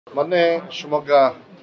ಮೊನ್ನೆ ಶಿವಮೊಗ್ಗ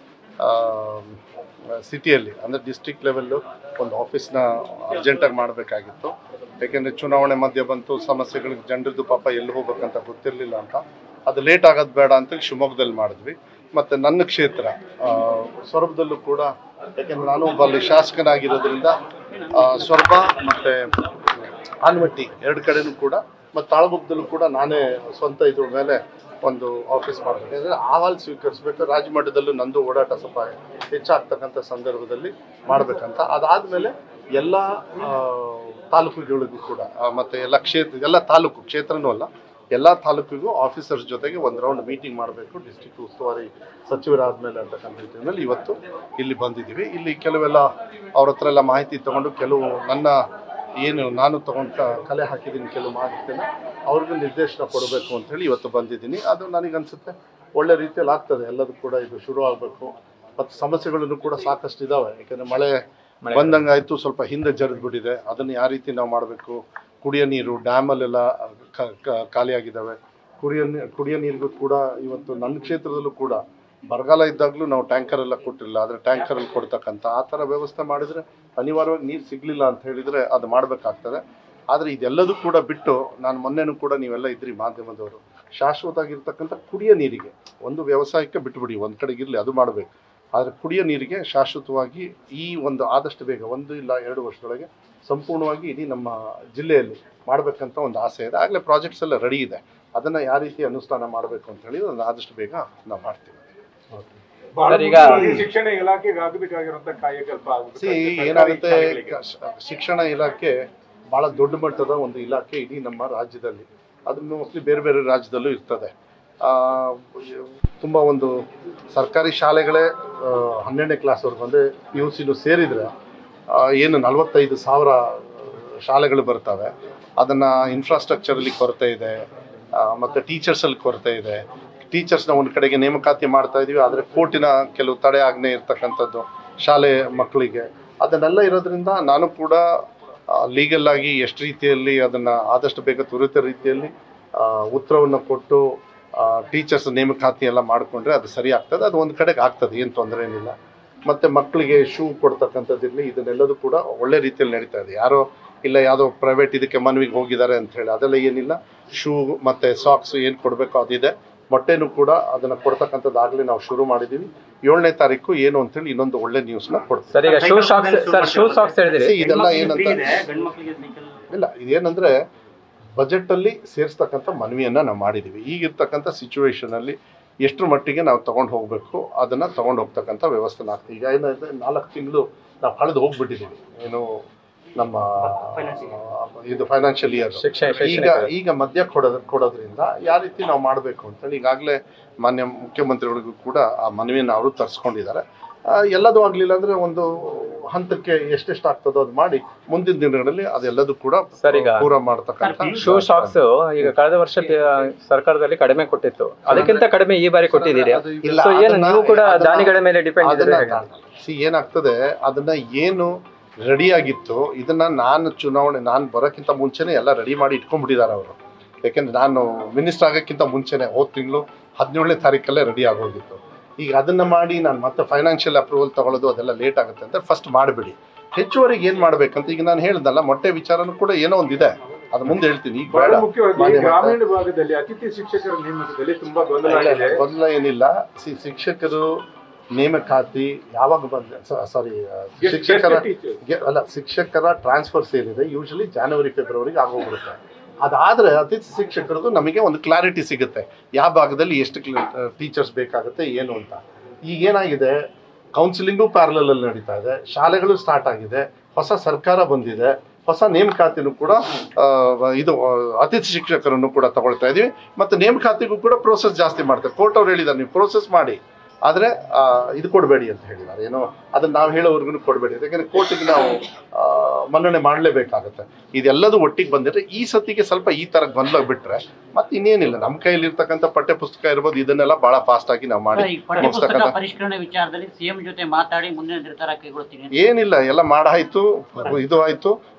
ಸಿಟಿಯಲ್ಲಿ ಅಂದರೆ ಡಿಸ್ಟ್ರಿಕ್ಟ್ ಲೆವೆಲ್ಲು ಒಂದು ಆಫೀಸ್ನ ಅರ್ಜೆಂಟಾಗಿ ಮಾಡಬೇಕಾಗಿತ್ತು ಯಾಕೆಂದರೆ ಚುನಾವಣೆ ಮಧ್ಯೆ ಬಂತು ಸಮಸ್ಯೆಗಳಿಗೆ ಜನರದ್ದು ಪಾಪ ಎಲ್ಲಿ ಹೋಗ್ಬೇಕಂತ ಗೊತ್ತಿರಲಿಲ್ಲ ಅಂತ ಅದು ಲೇಟ್ ಆಗೋದು ಬೇಡ ಅಂತೇಳಿ ಶಿವಮೊಗ್ಗದಲ್ಲಿ ಮಾಡಿದ್ವಿ ಮತ್ತು ನನ್ನ ಕ್ಷೇತ್ರ ಆ, ಸೊರಬದಲ್ಲೂ ಕೂಡ ಯಾಕೆಂದ್ರೆ ನಾನು ಒಬ್ಬ ಅಲ್ಲಿ ಶಾಸಕನಾಗಿರೋದ್ರಿಂದ ಆ, ಸೊರಬ ಮತ್ತು ಆನ್ಮಟ್ಟಿ ಎರಡು ಕಡೆನೂ ಕೂಡ ಮತ್ತು ತಾಳಗುಪ್ಪದಲ್ಲೂ ಕೂಡ ನಾನೇ ಸ್ವಂತ ಇದ್ರ ಮೇಲೆ ಒಂದು ಆಫೀಸ್ ಮಾಡಬೇಕು ಅಂದರೆ ಅಹವಾಲು ಸ್ವೀಕರಿಸಬೇಕು ರಾಜ್ಯ ಮಟ್ಟದಲ್ಲೂ ನಂದು ಓಡಾಟ ಸ್ವಲ್ಪ ಹೆಚ್ಚಾಗ್ತಕ್ಕಂಥ ಸಂದರ್ಭದಲ್ಲಿ ಮಾಡಬೇಕಂತ ಅದಾದಮೇಲೆ ಎಲ್ಲ ಆ, ತಾಲೂಕುಗಳಿಗೂ ಕೂಡ ಆ, ಮತ್ತೆ ಎಲ್ಲ ಕ್ಷೇತ್ರ ಎಲ್ಲ ತಾಲೂಕು ಕ್ಷೇತ್ರನೂ ಅಲ್ಲ ಎಲ್ಲ ತಾಲೂಕಿಗೂ ಆಫೀಸರ್ಸ್ ಜೊತೆಗೆ ಒಂದು ರೌಂಡ್ ಮೀಟಿಂಗ್ ಮಾಡಬೇಕು ಡಿಸ್ಟ್ರಿಕ್ಟ್ ಉಸ್ತುವಾರಿ ಸಚಿವರಾದ್ಮೇಲೆ ಅಂತಕ್ಕಂಥ ನಿಟ್ಟಿನಲ್ಲಿ ಇವತ್ತು ಇಲ್ಲಿ ಬಂದಿದ್ದೀವಿ ಇಲ್ಲಿ ಕೆಲವೆಲ್ಲ ಅವ್ರ ಹತ್ರ ಎಲ್ಲ ಮಾಹಿತಿ ತಗೊಂಡು ಕೆಲವು ನನ್ನ ಏನು ನಾನು ತಗೊಂಡ ಕಲೆ ಹಾಕಿದ್ದೀನಿ ಕೆಲವು ಮಾಹಿತಿನ ಅವ್ರಿಗೂ ನಿರ್ದೇಶನ ಕೊಡಬೇಕು ಅಂತೇಳಿ ಇವತ್ತು ಬಂದಿದ್ದೀನಿ ಅದು ನನಗನ್ಸುತ್ತೆ ಒಳ್ಳೆ ರೀತಿಯಲ್ಲಿ ಆಗ್ತದೆ ಎಲ್ಲದೂ ಕೂಡ ಇದು ಶುರು ಆಗಬೇಕು ಮತ್ತು ಸಮಸ್ಯೆಗಳನ್ನು ಕೂಡ ಸಾಕಷ್ಟು ಇದ್ದಾವೆ ಯಾಕಂದರೆ ಮಳೆ ಬಂದಂಗಾಯ್ತು ಸ್ವಲ್ಪ ಹಿಂದೆ ಜರಿದು ಬಿಟ್ಟಿದೆ ಅದನ್ನು ಯಾವ ರೀತಿ ನಾವು ಮಾಡಬೇಕು ಕುಡಿಯೋ ನೀರು ಡ್ಯಾಮಲ್ಲೆಲ್ಲ ಕ- ಕ- ಖಾಲಿಯಾಗಿದ್ದಾವೆ ಕುಡಿಯೋ ನೀ ಕುಡಿಯೋ ನೀರಿಗೂ ಕೂಡ ಇವತ್ತು ನನ್ನ ಕ್ಷೇತ್ರದಲ್ಲೂ ಕೂಡ ಬರಗಾಲ ಇದ್ದಾಗಲೂ ನಾವು ಟ್ಯಾಂಕರ್ ಎಲ್ಲ ಕೊಟ್ಟಿಲ್ಲ ಆದರೆ ಟ್ಯಾಂಕರಲ್ಲಿ ಕೊಡ್ತಕ್ಕಂಥ ಆ ಥರ ವ್ಯವಸ್ಥೆ ಮಾಡಿದರೆ ಅನಿವಾರ್ಯವಾಗಿ ನೀರು ಸಿಗಲಿಲ್ಲ ಅಂತ ಹೇಳಿದರೆ ಅದು ಮಾಡಬೇಕಾಗ್ತದೆ ಆದರೆ ಇದೆಲ್ಲದೂ ಕೂಡ ಬಿಟ್ಟು ನಾನು ಮೊನ್ನೆನೂ ಕೂಡ ನೀವೆಲ್ಲ ಇದ್ರಿ ಮಾಧ್ಯಮದವರು ಶಾಶ್ವತವಾಗಿರ್ತಕ್ಕಂಥ ಕುಡಿಯೋ ನೀರಿಗೆ ಒಂದು ವ್ಯವಸಾಯಕ್ಕೆ ಬಿಟ್ಬಿಡಿ ಒಂದು ಕಡೆಗೆ ಇರಲಿ ಅದು ಮಾಡಬೇಕು ಆದರೆ ಕುಡಿಯೋ ನೀರಿಗೆ ಶಾಶ್ವತವಾಗಿ ಈ ಒಂದು ಆದಷ್ಟು ಬೇಗ ಒಂದು ಇಲ್ಲ ಎರಡು ವರ್ಷದೊಳಗೆ ಸಂಪೂರ್ಣವಾಗಿ ಇಡೀ ನಮ್ಮ ಜಿಲ್ಲೆಯಲ್ಲಿ ಮಾಡಬೇಕಂತ ಒಂದು ಆಸೆ ಇದೆ ಆಗಲೇ ಪ್ರಾಜೆಕ್ಟ್ಸ್ ಎಲ್ಲ ರೆಡಿ ಇದೆ ಅದನ್ನು ಯಾವ ರೀತಿ ಅನುಷ್ಠಾನ ಮಾಡಬೇಕು ಅಂತ ಹೇಳಿ ಅದನ್ನು ಆದಷ್ಟು ಬೇಗ ನಾವು ಮಾಡ್ತೀವಿ ಬಹಳ ಸರ್, ಈಗ- ಮುಖ್ಯವಾಗಿ ಶಿಕ್ಷಣ ಇಲಾಖೆಗೆ ಆಗಬೇಕಾಗಿರುವಂತ ಕಾಯಕಲ್ಪ ಆಗ್ಬೇಕು. ಸಿ ಸರ್ಕಾರಿ ಏನಾಗುತ್ತೆ ಶಾಲೆಗಳಿಗೆ. ಕ- ಶಿಕ್ಷಣ ಇಲಾಖೆ ಭಾಳ ದೊಡ್ಡ ಮಟ್ಟದ ಒಂದು ಇಲಾಖೆ ಇಡೀ ನಮ್ಮ ರಾಜ್ಯದಲ್ಲಿ ಅದು ಮೋಸ್ಟ್ಲಿ ಬೇರೆ ಬೇರೆ ರಾಜ್ಯದಲ್ಲೂ ಇರ್ತದೆ ಆ, ತುಂಬ ಒಂದು ಸರ್ಕಾರಿ ಶಾಲೆಗಳೇ ಆ, ಹನ್ನೆರಡನೇ ಕ್ಲಾಸ್ವರೆಗೂ ಅಂದರೆ ಪಿ ಯು ಸಿನೂ ಸೇರಿದರೆ ಏನು ನಲವತ್ತೈದು ಸಾವಿರ ಶಾಲೆಗಳು ಬರ್ತವೆ ಅದನ್ನು ಇನ್ಫ್ರಾಸ್ಟ್ರಕ್ಚರಲ್ಲಿ ಕೊರತೆ ಇದೆ ಆ, ಮತ್ತು ಟೀಚರ್ಸಲ್ಲಿ ಕೊರತೆ ಇದೆ ಟೀಚರ್ಸ್ನ ಒಂದು ಕಡೆಗೆ ನೇಮಕಾತಿ ಮಾಡ್ತಾ ಇದೀವಿ ಆದರೆ ಕೋರ್ಟಿನ ಕೆಲವು ತಡೆ ಆಜ್ಞೆ ಇರ್ತಕ್ಕಂಥದ್ದು ಶಾಲೆ ಮಕ್ಕಳಿಗೆ ಅದನ್ನೆಲ್ಲ ಇರೋದ್ರಿಂದ ನಾನು ಕೂಡ ಲೀಗಲ್ ಆಗಿ ಎಷ್ಟು ರೀತಿಯಲ್ಲಿ ಅದನ್ನು ಆದಷ್ಟು ಬೇಗ ತ್ವರಿತ ರೀತಿಯಲ್ಲಿ ಉತ್ತರವನ್ನು ಕೊಟ್ಟು ಟೀಚರ್ಸ್ ನೇಮಕಾತಿ ಎಲ್ಲ ಮಾಡಿಕೊಂಡ್ರೆ ಅದು ಸರಿ ಆಗ್ತದೆ ಅದು ಒಂದು ಕಡೆಗೆ ಆಗ್ತದೆ ಏನು ತೊಂದರೆ ಏನಿಲ್ಲ ಮತ್ತು ಮಕ್ಕಳಿಗೆ ಶೂ ಕೊಡ್ತಕ್ಕಂಥದ್ದಿರಲಿ ಇದನ್ನೆಲ್ಲದೂ ಕೂಡ ಒಳ್ಳೆ ರೀತಿಯಲ್ಲಿ ನಡೀತಾ ಇದೆ ಯಾರೋ ಇಲ್ಲ ಯಾವುದೋ ಪ್ರೈವೇಟ್ ಇದಕ್ಕೆ ಮನವಿಗೆ ಹೋಗಿದ್ದಾರೆ ಅಂತ ಹೇಳಿ ಅದೆಲ್ಲ ಏನಿಲ್ಲ ಶೂ ಮತ್ತು ಸಾಕ್ಸ್ ಏನು ಕೊಡಬೇಕು ಅದಿದೆ ಮೊಟ್ಟೆನೂ ಕೂಡ ಅದನ್ನು ಕೊಡ್ತಕ್ಕಂಥದ್ದು ಆಗಲೇ ನಾವು ಶುರು ಮಾಡಿದ್ದೀವಿ ಏಳನೇ ತಾರೀಕು ಏನು ಅಂತೇಳಿ ಇನ್ನೊಂದು ಒಳ್ಳೆ ನ್ಯೂಸ್ನ ಕೊಡ್ತೀವಿ ಸರ್ ಈಗ shoe socks sir shoe socks ಹೇಳಿದಿರಿ See, ಇದೆಲ್ಲ ಏನಂತ ಗಂಡು ಮಕ್ಕಳಿಗೆ ಸೈಕಲ್ ಇಲ್ಲ ಇದೇನಂದ್ರೆ ಬಜೆಟಲ್ಲಿ ಸೇರಿಸ್ತಕ್ಕಂಥ ಮನವಿಯನ್ನು ನಾವು ಮಾಡಿದ್ದೀವಿ ಈಗಿರ್ತಕ್ಕಂಥ ಸಿಚುವೇಶನಲ್ಲಿ ಎಷ್ಟರ ಮಟ್ಟಿಗೆ ನಾವು ತೊಗೊಂಡು ಹೋಗಬೇಕು ಅದನ್ನು ತೊಗೊಂಡು ಹೋಗ್ತಕ್ಕಂಥ ವ್ಯವಸ್ಥೆ ಆಗ್ತದೆ ಈಗ ಏನಾಗಿದೆ ನಾಲ್ಕು ತಿಂಗಳು ನಾವು ಕಳೆದು ಹೋಗ್ಬಿಟ್ಟಿದ್ದೀವಿ ಏನು ನಮ್ಮ ಆ, ಇದು ಫೈನಾನ್ಷಿಯಲ್ ಇಯರ್ ಶಿಕ್ಷಣ ಈಗ ಶೈಕ್ಷಣಿಕ ಈಗ ಮದ್ಯ ಕೊಡೋದ್ ಕೊಡೋದ್ರಿಂದ ಯಾವ ರೀತಿ ನಾವು ಮಾಡಬೇಕು ಅಂತೇಳಿ ಈಗಾಗಲೇ ಮಾನ್ಯ ಮುಖ್ಯಮಂತ್ರಿಗಳಿಗೂ ಕೂಡ ಆ ಮನವಿಯನ್ನು ಅವರು ತರಿಸ್ಕೊಂಡಿದ್ದಾರೆ ಆ, ಎಲ್ಲದೂ ಆಗಲಿಲ್ಲ ಅಂದರೆ ಒಂದು ಹಂತಕ್ಕೆ ಎಷ್ಟೆಷ್ಟು ಆಗ್ತದೋ ಅದು ಮಾಡಿ ಮುಂದಿನ ದಿನಗಳಲ್ಲಿ ಅದೆಲ್ಲದೂ ಕೂಡ ಸರ್, ಈಗ ಪೂರ ಮಾಡ್ತಕ್ಕಂಥ ಶೂ ಸಾಕ್ಸ್ ಈಗ ಕಳೆದ ವರ್ಷ ಪಿ- ಸರ್ಕಾರದಲ್ಲಿ ಕಡಿಮೆ ಕೊಟ್ಟಿತ್ತು ಅದಕ್ಕಿಂತ ಕಡಿಮೆ ಈ ಬಾರಿ ಕೊಟ್ಟಿದ್ದೀರಿ ಅದು ಇಲ್ಲ, ಸೊ ಏನು ಅದನ್ನ- ನೀವು ಕೂಡ ಅದನ್ನ- ದಾನಿಗಳ ಮೇಲೆ ಡಿಪೆಂಡ್ ಇದ್ರೆ ಸಿ ಏನಾಗ್ತದೆ ಅದನ್ನ ಏನು ರೆಡಿ ಆಗಿತ್ತು ಇದನ್ನ ನಾನು ಚುನಾವಣೆ ನಾನು ಬರೋಕ್ಕಿಂತ ಮುಂಚೆನೆ ಎಲ್ಲ ರೆಡಿ ಮಾಡಿ ಇಟ್ಕೊಂಡ್ಬಿಟ್ಟಿದ್ದಾರೆ ಅವರು ಯಾಕೆಂದ್ರೆ ನಾನು ಮಿನಿಸ್ಟರ್ ಆಗೋಕ್ಕಿಂತ ಮುಂಚೆನೆ ಹೋದ ತಿಂಗಳು ಹದಿನೇಳನೇ ತಾರೀಕಲ್ಲೇ ರೆಡಿ ಆಗೋಗಿತ್ತು ಈಗ ಅದನ್ನ ಮಾಡಿ ನಾನು ಮತ್ತೆ ಫೈನಾನ್ಷಿಯಲ್ ಅಪ್ರೂವಲ್ ತಗೊಳ್ಳೋದು ಅದೆಲ್ಲ ಲೇಟ್ ಆಗುತ್ತೆ ಅಂತ ಫಸ್ಟ್ ಮಾಡಿಬಿಡಿ ಹೆಚ್ಚುವರಿಗೆ ಏನು ಮಾಡ್ಬೇಕಂತ ಈಗ ನಾನು ಹೇಳ್ದಲ್ಲ ಮೊಟ್ಟೆ ವಿಚಾರನೂ ಕೂಡ ಏನೋ ಒಂದಿದೆ ಅದು ಮುಂದೆ ಹೇಳ್ತೀನಿ ಈಗ ಬಹಳ ಬೇಡ ಮುಖ್ಯವಾಗಿ ಮಾಧ್ಯಮ- ಗ್ರಾಮೀಣ ಭಾಗದಲ್ಲಿ ಅತಿಥಿ ಶಿಕ್ಷಕರ ನೇಮಕದಲ್ಲಿ ತುಂಬಾ ಗೊಂದಲ ಆಗಿದೆ ಗೊಂದಲ ಏನಿಲ್ಲ ಸಿ ಶಿಕ್ಷಕರು ನೇಮಕಾತಿ ಯಾವಾಗ ಬಂದ ಸಾರಿ ಶಿಕ್ಷಕರ ಟೀಚರ್ ಗೆ- ಅಲ್ಲ ಶಿಕ್ಷಕರ ಟ್ರಾನ್ಸ್ಫರ್ಸ್ ಏನಿದೆ ಯೂಶಲಿ ಜಾನ್ವರಿ ಫೆಬ್ರವರಿಗೆ ಆಗೋಗ್ಬಿಡುತ್ತೆ ಅದಾದರೆ ಅತಿಥಿ ಶಿಕ್ಷಕರದು ನಮಗೆ ಒಂದು ಕ್ಲಾರಿಟಿ ಸಿಗುತ್ತೆ ಯಾವ ಭಾಗದಲ್ಲಿ ಎಷ್ಟು ಟೀಚರ್ಸ್ ಬೇಕಾಗುತ್ತೆ ಏನು ಅಂತ ಈಗ ಏನಾಗಿದೆ ಕೌನ್ಸಿಲಿಂಗು ಪ್ಯಾರಲಲ್ಲಿ ನಡೀತಾ ಇದೆ ಶಾಲೆಗಳು ಸ್ಟಾರ್ಟ್ ಆಗಿದೆ ಹೊಸ ಸರ್ಕಾರ ಬಂದಿದೆ ಹೊಸ ನೇಮಕಾತಿನೂ ಕೂಡ ಆ, ಇದು ಆ, ಅತಿಥಿ ಶಿಕ್ಷಕರನ್ನು ಕೂಡ ತಗೊಳ್ತಾ ಇದೀವಿ ಮತ್ತು ನೇಮಕಾತಿಗೂ ಕೂಡ ಪ್ರೋಸೆಸ್ ಜಾಸ್ತಿ ಮಾಡ್ತಾರೆ ಕೋರ್ಟ್ ಅವ್ರು ಹೇಳಿದ್ದಾರೆ ನೀವು ಪ್ರೋಸೆಸ್ ಮಾಡಿ ಆದರೆ ಇದು ಕೊಡಬೇಡಿ ಅಂತ ಹೇಳಿದ್ದಾರೆ ಏನೋ ಅದನ್ನು ನಾವು ಹೇಳೋವರೆಗೂ ಕೊಡಬೇಡಿ ಯಾಕೆಂದರೆ ಕೋರ್ಟಿಗೆ ನಾವು ಆ, ಮನ್ನಣೆ ಮಾಡಲೇಬೇಕಾಗುತ್ತೆ ಇದೆಲ್ಲದೂ ಒಟ್ಟಿಗೆ ಬಂದಿದ್ರೆ ಈ ಸತಿಗೆ ಸ್ವಲ್ಪ ಈ ಥರ ಗೊಂದಲ ಬಿಟ್ಟರೆ ಮತ್ತೆ ಇನ್ನೇನಿಲ್ಲ ನಮ್ಮ ಕೈಯಲ್ಲಿರ್ತಕ್ಕಂಥ ಪಠ್ಯ ಪುಸ್ತಕ ಇರ್ಬೋದು ಇದನ್ನೆಲ್ಲ ಭಾಳ ಫಾಸ್ಟಾಗಿ ನಾವು ಮಾಡಿ ಈ ಪಠ್ಯಪುಸ್ತಕ ಮುಗಿಸ್ತಕ್ಕಂಥ ಪರಿಷ್ಕರಣೆ ವಿಚಾರದಲ್ಲಿ ಸಿಎಂ ಜೊತೆ ಮಾತಾಡಿ ಮುಂದಿನ ನಿರ್ಧಾರ ಕೈಗೊಳ್ತೀನಿ ಅಂತ. ಏನಿಲ್ಲ ಎಲ್ಲ ಮಾಡಾಯ್ತು ಇದು ಆಯ್ತು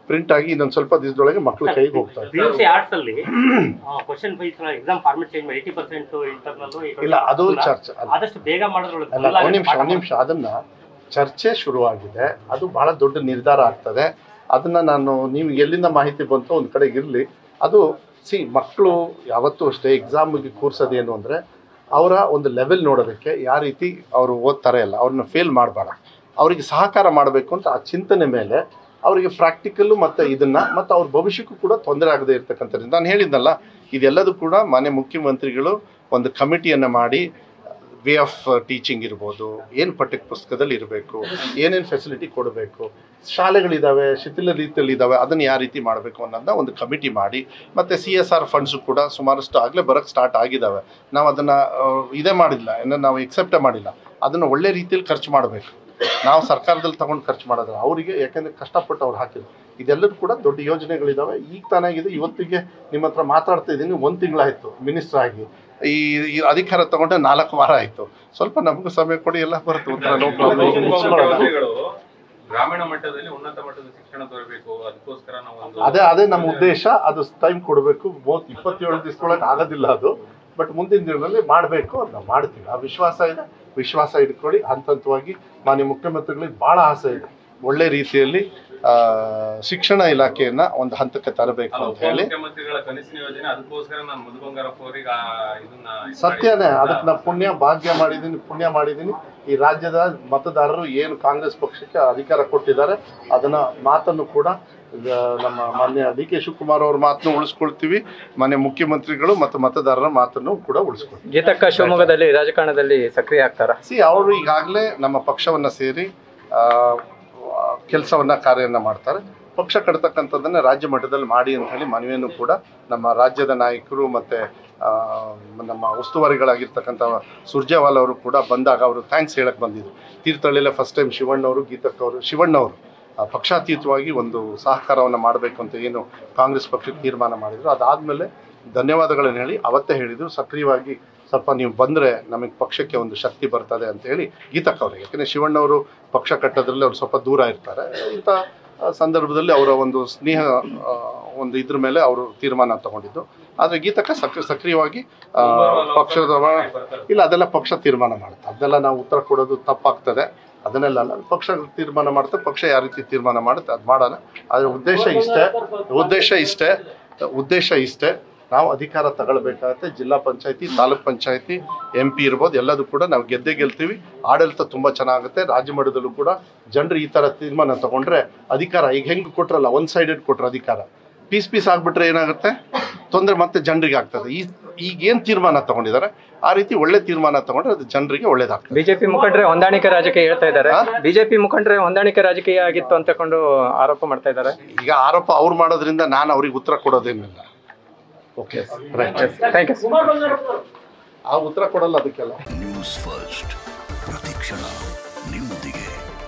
ಪ್ರಿಂಟ್ ಆಗಿ ಇನ್ನೊಂದು ಸ್ವಲ್ಪ ದಿವಸದೊಳಗೆ ಮಕ್ಕಳ ಕೈಗೆ ಹೋಗ್ತಾ ಇದೆ ಪಿ ಯು ಸಿ ಆರ್ಟ್ಸ್ ಅಲ್ಲಿ question wise exam format change ಮಾಡಿ ಏಯ್ಟಿ ಪರ್ಸೆಂಟ್ ಇಂಟರ್ನಲ್ ಇಲ್ಲ ಅದು ಚರ್ಚೆ ಅಲ್ಲ ಆದಷ್ಟು ಬೇಗ ಮಾಡೋದ್ರೊಳಗೆ ಅಲ್ಲ ಒಂದ್ ನಿಮಿಷ ಒಂದ್ ನಿಮಿಷ ಅದನ್ನ ಚರ್ಚೆ ಶುರುವಾಗಿದೆ ಅದು ಬಹಳ ದೊಡ್ಡ ನಿರ್ಧಾರ ಆಗ್ತದೆ ಅದನ್ನ ನಾನು ನೀವು ಎಲ್ಲಿಂದ ಮಾಹಿತಿ ಬಂತು ಒಂದ್ ಕಡೆಗೆ ಇರಲಿ ಅದು ಸಿ ಮಕ್ಕಳು ಯಾವತ್ತೂ ಅಷ್ಟೇ ಎಕ್ಸಾಮಿಗೆ ಕೂರ್ಸೋದೇನು ಅಂದರೆ ಅವರ ಒಂದು ಲೆವೆಲ್ ನೋಡೋದಕ್ಕೆ ಯಾವ ರೀತಿ ಅವರು ಓದ್ತಾರೆ ಅಲ್ಲ ಅವ್ರನ್ನ ಫೇಲ್ ಮಾಡಬೇಡ ಅವರಿಗೆ ಸಹಕಾರ ಮಾಡಬೇಕು ಅಂತ ಆ ಚಿಂತನೆ ಮೇಲೆ ಅವರಿಗೆ ಪ್ರಾಕ್ಟಿಕಲ್ಲು ಮತ್ತು ಇದನ್ನು ಮತ್ತು ಅವ್ರ ಭವಿಷ್ಯಕ್ಕೂ ಕೂಡ ತೊಂದರೆ ಆಗದೆ ಇರ್ತಕ್ಕಂಥದ್ದು ನಾನು ಹೇಳಿದ್ನಲ್ಲ ಇದೆಲ್ಲದೂ ಕೂಡ ಮಾನ್ಯ ಮುಖ್ಯಮಂತ್ರಿಗಳು ಒಂದು ಕಮಿಟಿಯನ್ನು ಮಾಡಿ ವೇ ಆಫ್ ಟೀಚಿಂಗ್ ಇರ್ಬೋದು ಏನು ಪಠ್ಯ ಪುಸ್ತಕದಲ್ಲಿ ಇರಬೇಕು ಏನೇನು ಫೆಸಿಲಿಟಿ ಕೊಡಬೇಕು ಶಾಲೆಗಳಿದ್ದಾವೆ ಶಿಥಿಲ ರೀತಿಯಲ್ಲಿ ಇದ್ದಾವೆ ಅದನ್ನು ಯಾವ ರೀತಿ ಮಾಡಬೇಕು ಅನ್ನೋದನ್ನ ಒಂದು ಕಮಿಟಿ ಮಾಡಿ ಮತ್ತು ಸಿ ಎಸ್ ಆರ್ ಫಂಡ್ಸು ಕೂಡ ಸುಮಾರಷ್ಟು ಆಗಲೇ ಬರೋಕ್ಕೆ ಸ್ಟಾರ್ಟ್ ಆಗಿದ್ದಾವೆ ನಾವು ಅದನ್ನು ಇದೇ ಮಾಡಿಲ್ಲ ಏನೋ ನಾವು ಎಕ್ಸೆಪ್ಟೇ ಮಾಡಿಲ್ಲ ಅದನ್ನು ಒಳ್ಳೆ ರೀತಿಯಲ್ಲಿ ಖರ್ಚು ಮಾಡಬೇಕು ನಾವು ಸರ್ಕಾರದಲ್ಲಿ ತಗೊಂಡು ಖರ್ಚು ಮಾಡೋದು ಅವರಿಗೆ ಯಾಕೆಂದರೆ ಕಷ್ಟಪಟ್ಟು ಅವ್ರು ಹಾಕಿದ್ರು ಇದೆಲ್ಲದೂ ಕೂಡ ದೊಡ್ಡ ಯೋಜನೆಗಳಿದ್ದಾವೆ ಈಗ ತಾನಾಗಿದೆ ಇವತ್ತಿಗೆ ನಿಮ್ಮ ಹತ್ರ ಮಾತಾಡ್ತಾ ಇದ್ದೀನಿ ಒಂದು ತಿಂಗಳಾಯಿತು ಮಿನಿಸ್ಟರ್ ಆಗಿ ಈ ಈ ಅಧಿಕಾರ ತಗೊಂಡೆ ನಾಲ್ಕು ವಾರ ಆಯಿತು ಸ್ವಲ್ಪ ನಮಗೂ ಸಮಯ ಕೊಡಿ ಎಲ್ಲ ಬರುತ್ತೆ ಉತ್ತರ no problem. ಈಗ ಮುಗಿಸ್ಕೊಳ್ಳೋಣ. ಮುಖ್ಯಮಂತ್ರಿಗಳು ಗ್ರಾಮೀಣ ಮಟ್ಟದಲ್ಲಿ ಉನ್ನತ ಮಟ್ಟದ ಶಿಕ್ಷಣ ದೊರಕಬೇಕು ಅದಕ್ಕೋಸ್ಕರ ನಾವು ಒಂದು ಅದೇ ಅದೇ ನಮ್ಮ ಉದ್ದೇಶ ಅದು ಟೈಮ್ ಕೊಡಬೇಕು ಮೂವತ್ತು ಇಪ್ಪತ್ತೇಳು ದಿವಸದೊಳಗೆ ಆಗೋದಿಲ್ಲ ಅದು ಬಟ್ ಮುಂದಿನ ದಿನದಲ್ಲಿ ಮಾಡಬೇಕು ಅಂತ ನಾವು ಮಾಡ್ತೀವಿ ಆ ವಿಶ್ವಾಸ ಇದೆ ವಿಶ್ವಾಸ ಇಟ್ಕೊಳ್ಳಿ ಹಂತ ಹಂತವಾಗಿ ಮಾನ್ಯ ಮುಖ್ಯಮಂತ್ರಿಗಳಿಗೆ ಭಾಳ ಆಸೆ ಇದೆ ಒಳ್ಳೆ ರೀತಿಯಲ್ಲಿ ಆ, ಶಿಕ್ಷಣ ಇಲಾಖೆಯನ್ನ ಒಂದು ಹಂತಕ್ಕೆ ತರಬೇಕು ಅಲ್ಲ, ಅಂತ ಹೇಳಿ ಉಪಮುಖ್ಯಮಂತ್ರಿಗಳ ಕನಸಿನ ಯೋಜನೆ ಅದಕ್ಕೋಸ್ಕರ ನಾನು ಮಧು ಬಂಗಾರಪ್ಪ ಅವರಿಗೆ ಆ ಇದನ್ನ ಇದು ಸತ್ಯನೇ ಮಾಡಿ- ಅದಕ್ಕೆ ನಾ ಪುಣ್ಯ ಭಾಗ್ಯ ಮಾಡಿದ್ದೀನಿ ಪುಣ್ಯ ಮಾಡಿದ್ದೀನಿ ಈ ರಾಜ್ಯದ ಮತದಾರರು ಏನು ಕಾಂಗ್ರೆಸ್ ಪಕ್ಷಕ್ಕೆ ಅಧಿಕಾರ ಕೊಟ್ಟಿದ್ದಾರೆ ಅದನ್ನ ಮಾತನ್ನು ಕೂಡ ಈಗ ನಮ್ಮ ಮಾನ್ಯ ಡಿ ಕೆ ಶಿವಕುಮಾರ್ ಅವ್ರ ಮಾತನ್ನು ಉಳಿಸ್ಕೊಳ್ತೀವಿ ಮಾನ್ಯ ಮುಖ್ಯಮಂತ್ರಿಗಳು ಮತ್ತು ಮತದಾರರ ಮಾತನ್ನು ಕೂಡ ಉಳಿಸ್ಕೊಳ್ತೀವಿ ಗೀತಕ್ಕ ಶಿವಮೊಗ್ಗದಲ್ಲಿ ರಾಜಕಾರಣದಲ್ಲಿ ಸಕ್ರಿಯ ಆಗ್ತಾರ ಸಿ ಅವರು ಈಗಾಗಲೇ ನಮ್ಮ ಪಕ್ಷವನ್ನು ಸೇರಿ ಕೆಲಸವನ್ನು ಕಾರ್ಯವನ್ನು ಮಾಡ್ತಾರೆ ಪಕ್ಷ ಕಟ್ತಕ್ಕಂಥದ್ದನ್ನು ರಾಜ್ಯ ಮಟ್ಟದಲ್ಲಿ ಮಾಡಿ ಅಂತ ಹೇಳಿ ಮನವಿಯನ್ನು ಕೂಡ ನಮ್ಮ ರಾಜ್ಯದ ನಾಯಕರು ಮತ್ತು ನಮ್ಮ ಉಸ್ತುವಾರಿಗಳಾಗಿರ್ತಕ್ಕಂಥ ಸುರ್ಜೇವಾಲ್ ಅವರು ಕೂಡ ಬಂದಾಗ ಅವರು ಥ್ಯಾಂಕ್ಸ್ ಹೇಳಕ್ಕೆ ಬಂದಿದ್ರು ತೀರ್ಥಹಳ್ಳಿಲೇ ಫಸ್ಟ್ ಟೈಮ್ ಶಿವಣ್ಣವರು ಗೀತಕ್ಕವರು ಶಿವಣ್ಣವರು ಆ, ಪಕ್ಷಾತೀತವಾಗಿ ಒಂದು ಸಹಕಾರವನ್ನು ಮಾಡಬೇಕು ಅಂತ ಏನು ಕಾಂಗ್ರೆಸ್ ಪಕ್ಷಕ್ಕೆ ತೀರ್ಮಾನ ಮಾಡಿದ್ರು ಅದಾದಮೇಲೆ ಧನ್ಯವಾದಗಳನ್ನು ಹೇಳಿ ಅವತ್ತೇ ಹೇಳಿದರು ಸಕ್ರಿಯವಾಗಿ ಸ್ವಲ್ಪ ನೀವು ಬಂದರೆ ನಮಗೆ ಪಕ್ಷಕ್ಕೆ ಒಂದು ಶಕ್ತಿ ಬರ್ತದೆ ಅಂತ ಹೇಳಿ ಗೀತಕ್ಕ ಅವರಿಗೆ ಯಾಕೆಂದರೆ ಶಿವಣ್ಣವರು ಪಕ್ಷ ಕಟ್ಟೋದ್ರಲ್ಲಿ ಅವ್ರು ಸ್ವಲ್ಪ ದೂರ ಇರ್ತಾರೆ ಇಂಥ ಆ, ಸಂದರ್ಭದಲ್ಲಿ ಅವರ ಒಂದು ಸ್ನೇಹ ಆ, ಒಂದು ಇದ್ರ ಮೇಲೆ ಅವರು ತೀರ್ಮಾನ ತಗೊಂಡಿದ್ದು ಆದರೆ ಗೀತಕ್ಕ ಸಕ್ರಿ ಸಕ್ರಿಯವಾಗಿ ಆ, ಪಕ್ಷದ ಬರ್ತಾರೆ. ಇಲ್ಲ ಅದೆಲ್ಲ ಪಕ್ಷ ತೀರ್ಮಾನ ಮಾಡುತ್ತೆ ಅದೆಲ್ಲ ನಾವು ಉತ್ತರ ಕೊಡೋದು ತಪ್ಪಾಗ್ತದೆ ಅದನ್ನೆಲ್ಲ ಅಲ್ಲ ಪಕ್ಷ ತೀರ್ಮಾನ ಮಾಡುತ್ತೆ ಪಕ್ಷ ಯಾವ ರೀತಿ ತೀರ್ಮಾನ ಮಾಡುತ್ತೆ ಅದು ಮಾಡೋಣ ಆದರೆ ಉದ್ದೇಶ ಇಷ್ಟೇ ಉದ್ದೇಶ ಇಷ್ಟೇ ಉದ್ದೇಶ ಇಷ್ಟೇ ನಾವು ಅಧಿಕಾರ ತಗೊಳ್ಬೇಕಾಗತ್ತೆ ಜಿಲ್ಲಾ ಪಂಚಾಯತಿ ತಾಲೂಕ್ ಪಂಚಾಯತಿ ಎಂ ಪಿ ಇರ್ಬೋದು ಎಲ್ಲದೂ ಕೂಡ ನಾವು ಗೆದ್ದೇ ಗೆಲ್ತೀವಿ ಆಡಳಿತ ತುಂಬ ಚೆನ್ನಾಗುತ್ತೆ ರಾಜ್ಯ ಮಟ್ಟದಲ್ಲೂ ಕೂಡ ಜನರು ಈ ಥರ ತೀರ್ಮಾನ ತಗೊಂಡ್ರೆ ಅಧಿಕಾರ ಈಗ ಹೆಂಗೆ ಕೊಟ್ರಲ್ಲ ಒನ್ ಸೈಡೆಡ್ ಕೊಟ್ರ ಅಧಿಕಾರ ಪೀಸ್ ಪೀಸ್ ಆಗಿಬಿಟ್ರೆ ಏನಾಗುತ್ತೆ ತೊಂದರೆ ಮತ್ತೆ ಜನರಿಗೆ ಆಗ್ತದೆ ಈ ಈಗ ಏನು ತೀರ್ಮಾನ ತಗೊಂಡಿದ್ದಾರೆ ಆ ರೀತಿ ಒಳ್ಳೆ ತೀರ್ಮಾನ ತಗೊಂಡ್ರೆ ಅದು ಜನರಿಗೆ ಒಳ್ಳೇದಾಗ್ತದೆ ಬಿಜೆಪಿ ಮುಖಂಡರೇ ಹೊಂದಾಣಿಕೆ ರಾಜಕೀಯ ಹೇಳ್ತಾ ಇದ್ದಾರೆ ಹಾ? ಬಿಜೆಪಿ ಮುಖಂಡರೇ ಹೊಂದಾಣಿಕೆ ರಾಜಕೀಯ ಆಗಿತ್ತು ಅಂತ ಕೊಂಡು ಆರೋಪ ಮಾಡ್ತಾ ಇದ್ದಾರೆ ಈಗ ಆರೋಪ ಅವ್ರು ಮಾಡೋದ್ರಿಂದ ನಾನು ಅವ್ರಿಗೆ ಉತ್ತರ ಕೊಡೋದೇನಿಲ್ಲ ಓಕೆ ರೈಟ್ ಥ್ಯಾಂಕ್ ಯು ಆ ಉತ್ತರ ಕೊಡಲ್ಲ ಅದಕ್ಕೆಲ್ಲ ನ್ಯೂಸ್ ಫಸ್ಟ್ ಪ್ರತಿಕ್ಷಣ ನಿಮ್ಮೊಂದಿಗೆ